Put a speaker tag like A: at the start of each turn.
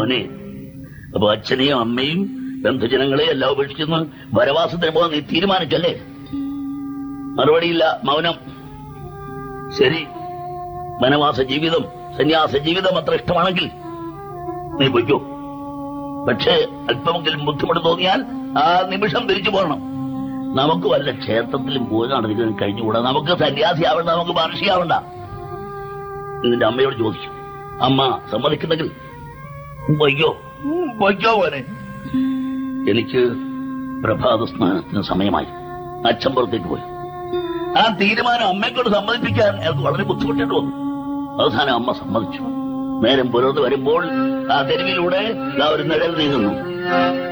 A: മോനെ അപ്പൊ അച്ഛനെയും അമ്മയും ബന്ധുജനങ്ങളെയും എല്ലാം ഉപേക്ഷിച്ചെന്ന് വനവാസത്തിന് പോകാൻ നീ തീരുമാനിച്ചല്ലേ മറുപടിയില്ല മൗനം ശരി വനവാസ ജീവിതം സന്യാസ ജീവിതം അത്ര ഇഷ്ടമാണെങ്കിൽ നീ പൊയ്ക്കോ പക്ഷേ അല്പമെങ്കിലും ബുദ്ധിമുട്ട് തോന്നിയാൽ ആ നിമിഷം തിരിച്ചു പോകണം നമുക്ക് വല്ല ക്ഷേത്രത്തിലും പോയി നടന്നിട്ട് കഴിഞ്ഞുകൂടാ നമുക്ക് സന്യാസിയാവണ്ട നമുക്ക് മഹർഷിയാവണ്ട നിന്റെ അമ്മയോട് ചോദിച്ചു അമ്മ സമ്മതിക്കുന്നെങ്കിൽ പൊയ്ക്കോ പൊയ്ക്കോ പോലെ എനിക്ക് പ്രഭാത സ്നാനത്തിന് സമയമായി അച്ഛൻ പുറത്തേക്ക് പോയി ആ തീരുമാനം അമ്മയെക്കൊണ്ട് സമ്മതിപ്പിക്കാൻ അയാൾക്ക് വളരെ ബുദ്ധിമുട്ടിട്ട് വന്നു അവസാനം അമ്മ സമ്മതിച്ചു നേരം പുലർന്നു വരുമ്പോൾ ആ തെരുവിലൂടെ ദാ ഒരു നിഴൽ നീങ്ങുന്നു